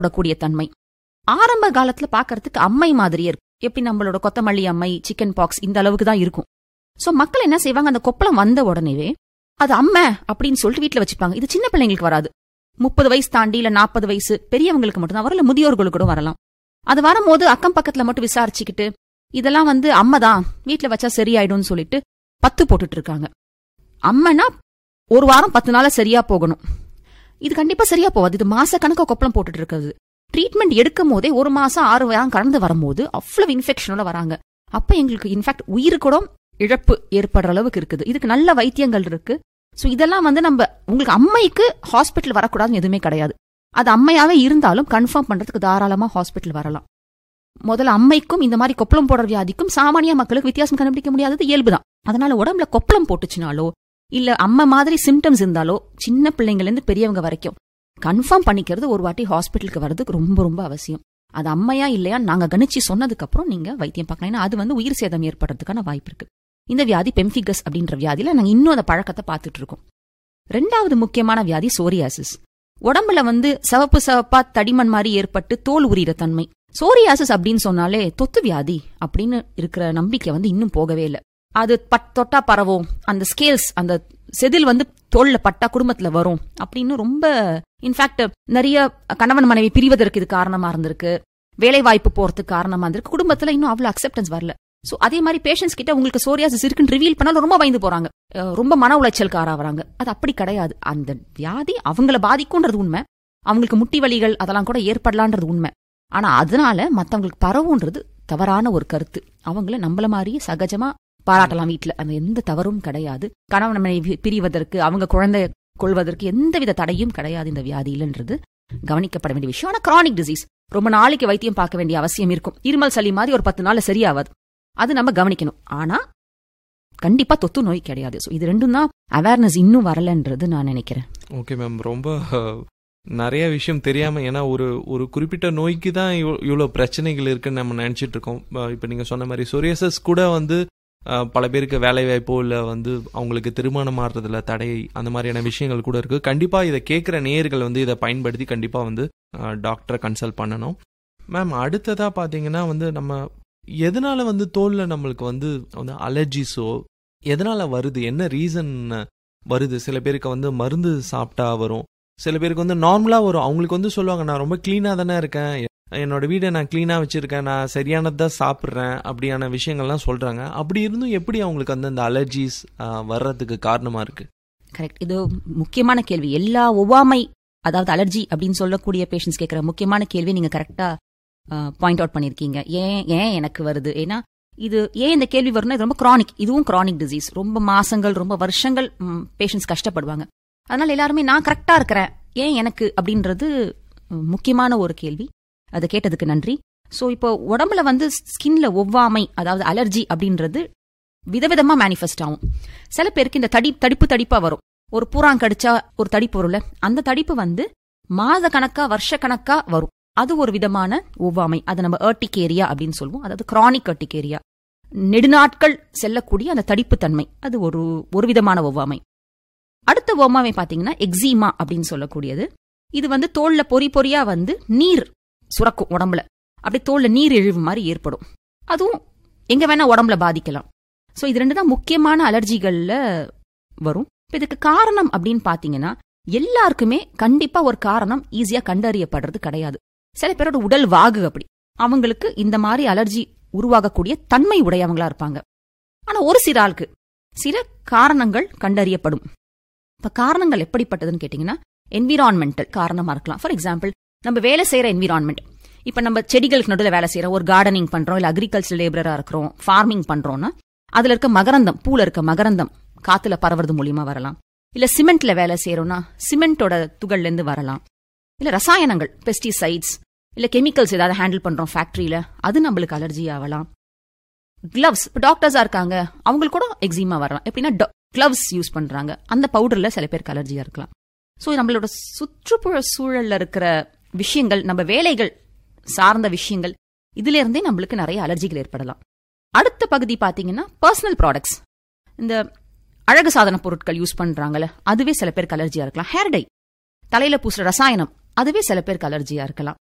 கூடிய தன்மை ஆரம்ப காலத்துல பாக்கறதுக்கு அம்மை மாதிரியே இருக்கும் எப்படி நம்மளோட கொத்தமல்லி அம்மை சிக்கன் பாக்ஸ் இந்த அளவுக்கு தான் இருக்கும் சோ மக்கள் என்ன செய்வாங்க அந்த கொப்பளம் வந்த உடனேவே அது அம்மை அப்படின்னு சொல்லிட்டு வீட்ல வச்சுப்பாங்க இது சின்ன பிள்ளைங்களுக்கு வராது முப்பது வயசு தாண்டி இல்ல நாற்பது வயசு பெரியவங்களுக்கு மட்டும்தான் வரல முதியோர்களுக்கு கூட வரலாம் அது வரும்போது அக்கம் பக்கத்துல மட்டும் விசாரிச்சுக்கிட்டு இதெல்லாம் வந்து அம்மைதான் வீட்ல வச்சா சரியாயிடும்னு சொல்லிட்டு பத்து போட்டுட்டு இருக்காங்க அம்மைனா ஒரு வாரம் பத்து நாள சரியா போகணும் இது கண்டிப்பா சரியா போகாது இது மாச கணக்கா கொப்பளம் போட்டுட்டு இருக்கிறது ட்ரீட்மெண்ட் எடுக்கும் போதே ஒரு மாசம் ஆறு வாரம் கடந்து வரும்போது அவ்வளவு இன்ஃபெக்ஷனோட வராங்க அப்ப எங்களுக்கு இன்ஃபேக்ட் உயிர் கூட இழப்பு ஏற்படுற அளவுக்கு இருக்குது இதுக்கு நல்ல வைத்தியங்கள் இருக்கு சோ இதெல்லாம் வந்து நம்ம உங்களுக்கு அம்மைக்கு ஹாஸ்பிட்டல் வரக்கூடாதுன்னு எதுவுமே கிடையாது அது அம்மையாவே இருந்தாலும் கன்ஃபார்ம் பண்றதுக்கு தாராளமா ஹாஸ்பிட்டல் வரலாம் முதல்ல அம்மைக்கும் இந்த மாதிரி கொப்பளம் போடுற வியாதிக்கும் சாமானிய மக்களுக்கு வித்தியாசம் கண்டுபிடிக்க முடியாதது இயல்புதான் அதனால உடம்புல கொப்பளம் போட்டுச்சுனாலோ இல்ல அம்மை மாதிரி சிம்டம்ஸ் இருந்தாலோ சின்ன பிள்ளைங்கள்ல இருந்து பெரியவங்க வரைக்கும் கன்ஃபார்ம் பண்ணிக்கிறது ஒரு வாட்டி ஹாஸ்பிட்டலுக்கு வர்றதுக்கு ரொம்ப ரொம்ப அவசியம் அது அம்மையா இல்லையா நாங்க கணிச்சு சொன்னதுக்கு அப்புறம் நீங்க வைத்தியம் பார்க்கலாம் ஏன்னா அது வந்து உயிர் சேதம் ஏற்படுறதுக்கான வாய்ப்பு இருக்கு இந்த வியாதி பெம்ஃபிகஸ் அப்படின்ற வியாதியில நாங்க இன்னும் அந்த பழக்கத்தை பார்த்துட்டு இருக்கோம் ரெண்டாவது முக்கியமான வியாதி சோரியாசிஸ் உடம்புல வந்து சிவப்பு சிவப்பா தடிமண் மாதிரி ஏற்பட்டு தோல் உரியிற தன்மை சோரியாசிஸ் அப்படின்னு சொன்னாலே தொத்து வியாதி அப்படின்னு இருக்கிற நம்பிக்கை வந்து இன்னும் போகவே இல்லை அது பட் தொட்டா பரவும் அந்த ஸ்கேல்ஸ் அந்த செதில் வந்து தோல்ல பட்டா குடும்பத்துல வரும் அப்படின்னு ரொம்ப இன்ஃபேக்ட் நிறைய கணவன் மனைவி பிரிவதற்கு இது காரணமா இருந்திருக்கு வேலை வாய்ப்பு போறதுக்கு காரணமா இருந்திருக்கு குடும்பத்துல இன்னும் அவ்வளவு அக்செப்டன்ஸ் வரல சோ அதே மாதிரி பேஷண்ட்ஸ் கிட்ட உங்களுக்கு சோரியாசிஸ் இருக்குன்னு ரிவீல் பண்ணாலும் ரொம்ப பயந்து போறாங்க அஹ் ரொம்ப மன உளைச்சலுக்கு ஆறாவறாங்க அது அப்படி கிடையாது அந்த வியாதி அவங்கள பாதிக்கும்ன்றது உண்மை அவங்களுக்கு முட்டி வலிகள் அதெல்லாம் கூட ஏற்படலான்றது உண்மை ஆனா அதனால மத்தவங்களுக்கு பரவுன்றது தவறான ஒரு கருத்து அவங்கள நம்மள மாதிரியே சகஜமா பாராட்டலாம் வீட்ல அந்த எந்த தவறும் கிடையாது கணவன் மனைவி பிரிவதற்கு அவங்க குழந்தை கொள்வதற்கு எந்தவித தடையும் கிடையாது இந்த வியாதியிலன்றது கவனிக்கப்பட வேண்டிய விஷயம் ஆனா கிரானிக் டிசீஸ் ரொம்ப நாளைக்கு வைத்தியம் பார்க்க வேண்டிய அவசியம் இருக்கும் இருமல் சளி மாதிரி ஒரு பத்து நாள்ல சரியாவாது அது நம்ம கவனிக்கணும் ஆனா கண்டிப்பா தொத்து நோய் கிடையாது So இது ரெண்டும் தான் அவேர்னஸ் இன்னும் வரலன்றது நான் நினைக்கிறேன் ஓகே மேம் ரொம்ப அஹ், நிறைய விஷயம் தெரியாம ஏன்னா ஒரு ஒரு குறிப்பிட்ட நோய்க்கு தான் இவ்வளோ பிரச்சனைகள் இருக்குன்னு நம்ம நினைச்சிட்டு இருக்கோம் அஹ், இப்ப நீங்க சொன்ன மாதிரி சொரியாசஸ் கூட வந்து அஹ், பல பேருக்கு வேலை வாய்ப்போ இல்ல வந்து அவங்களுக்கு திருமணம் ஆடுறதுல தடை அந்த மாதிரியான விஷயங்கள் கூட இருக்கு கண்டிப்பா இதை கேட்குற நேயர்கள் வந்து இதை பயன்படுத்தி கண்டிப்பா வந்து டாக்டரை கன்சல்ட் பண்ணணும் மேம் அடுத்ததா பாத்தீங்கன்னா வந்து நம்ம எதனால வந்து தோல்ல நம்மளுக்கு வந்து வந்து அலர்ஜிஸோ எதனால வருது என்ன ரீசன் வருது சில பேருக்கு வந்து மருந்து சாப்பிட்டா வரும் சில பேருக்கு வந்து நார்மலா வரும் அவங்களுக்கு வந்து சொல்லுவாங்க நான் ரொம்ப கிளீனா தானே இருக்கேன் என்னோட வீடை நான் கிளீனா வச்சிருக்கேன் நான் சரியானதான் சாப்பிட்றேன் அப்படியான விஷயங்கள்லாம் சொல்றாங்க அப்படி இருந்தும் எப்படி அவங்களுக்கு வந்து அந்த அலர்ஜிஸ் வர்றதுக்கு காரணமா இருக்கு கரெக்ட் இது முக்கியமான கேள்வி எல்லா ஒவ்வாமை அதாவது அலர்ஜி அப்படின்னு சொல்லக்கூடிய பேஷண்ட்ஸ் கேட்குற முக்கியமான கேள்வி நீங்க கரெக்டா பாயிண்ட் அவுட் பண்ணிருக்கீங்க ஏன் ஏன் எனக்கு வருது ஏன்னா இது ஏன் இந்த கேள்வி வரும்னா இது ரொம்ப கிரானிக் இதுவும் கிரானிக் டிசீஸ் ரொம்ப மாசங்கள் ரொம்ப வருஷங்கள் பேஷண்ட்ஸ் கஷ்டப்படுவாங்க அதனால எல்லாருமே நான் கரெக்டா இருக்கிறேன் ஏன் எனக்கு அப்படின்றது ம், முக்கியமான ஒரு கேள்வி அதை கேட்டதுக்கு நன்றி சோ இப்போ உடம்புல வந்து ஸ்கின்ல ஒவ்வாமை அதாவது அலர்ஜி அப்படின்றது விதவிதமா மேனிஃபெஸ்ட் ஆகும் சில பேருக்கு இந்த தடி தடிப்பு தடிப்பா வரும் ஒரு பூராங் கடிச்சா ஒரு தடிப்பு வரும்ல அந்த தடிப்பு வந்து மாத கணக்கா வருஷ கணக்கா வரும் அது ஒரு விதமான ஒவ்வாமை அது நம்ம ஏர்டிகேரியா அப்படின்னு சொல்லுவோம் அதாவது கிரானிக் ஏர்டிகேரியா நெடுநாட்கள் செல்லக்கூடிய அந்த தடிப்பு தன்மை அது ஒரு ஒரு விதமான ஒவ்வாமை அடுத்த ஒவ்வாமை பாத்தீங்கன்னா எக்ஸிமா அப்படின்னு சொல்லக்கூடியது இது வந்து தோல்ல பொறி பொறியா வந்து நீர் சுரக்கும் உடம்புல அப்படியே தோல்ல நீர் இழிவு மாதிரி ஏற்படும் அதுவும் எங்க வேணா உடம்புல பாதிக்கலாம் சோ இது ரெண்டு தான் முக்கியமான அலர்ஜிகள்ல வரும் இப்ப இதுக்கு காரணம் அப்படின்னு பாத்தீங்கன்னா எல்லாருக்குமே கண்டிப்பா ஒரு காரணம் ஈஸியா கண்டறியப்படுறது கிடையாது சில பேரோட உடல் வாகு அப்படி அவங்களுக்கு இந்த மாதிரி அலர்ஜி உருவாகக்கூடிய தன்மை உடையவங்களா இருப்பாங்க ஆனா ஒரு சில ஆளுக்கு சில காரணங்கள் கண்டறியப்படும் இப்ப காரணங்கள் எப்படிப்பட்டதுன்னு கேட்டீங்கன்னா என்விரான்மெண்டல் காரணமா இருக்கலாம் ஃபார் எக்ஸாம்பிள் நம்ம வேலை செய்யற என்விரான்மெண்ட் இப்ப நம்ம செடிகளுக்கு நடுவில் வேலை செய்யறோம் ஒரு கார்டனிங் பண்றோம் இல்ல அக்ரிகல்ச்சர் லேபரரா இருக்கிறோம் ஃபார்மிங் பண்றோம்னா அதுல இருக்க மகரந்தம் பூல இருக்க மகரந்தம் காத்துல பரவுறது மூலியமா வரலாம் இல்ல சிமெண்ட்ல வேலை செய்யறோம்னா சிமெண்டோட துகள்ல இருந்து வரலாம் இல்ல ரசாயனங்கள் பெஸ்டிசைட்ஸ் இல்ல கெமிக்கல்ஸ் ஏதாவது ஹேண்டில் பண்றோம் ஃபேக்டரியில அது நம்மளுக்கு அலர்ஜி ஆகலாம் கிளவ்ஸ் இப்போ டாக்டர்ஸா இருக்காங்க அவங்களுக்கு கூட எக்ஸிமா வரலாம் எப்படின்னா கிளவ்ஸ் யூஸ் பண்றாங்க அந்த பவுடர்ல சில பேருக்கு அலர்ஜியா இருக்கலாம் ஸோ நம்மளோட சுற்றுப்புற சூழல்ல இருக்கிற விஷயங்கள் நம்ம வேலைகள் சார்ந்த விஷயங்கள் இதுல இருந்தே நம்மளுக்கு நிறைய அலர்ஜிகள் ஏற்படலாம் அடுத்த பகுதி பாத்தீங்கன்னா பர்சனல் ப்ராடக்ட்ஸ் இந்த அழகு சாதன பொருட்கள் யூஸ் பண்றாங்கல்ல அதுவே சில பேருக்கு அலர்ஜியா இருக்கலாம் ஹேர் டை தலையில பூசுற ரசாயனம் அதுவே சில பேருக்கு அலர்ஜியா இருக்கலாம்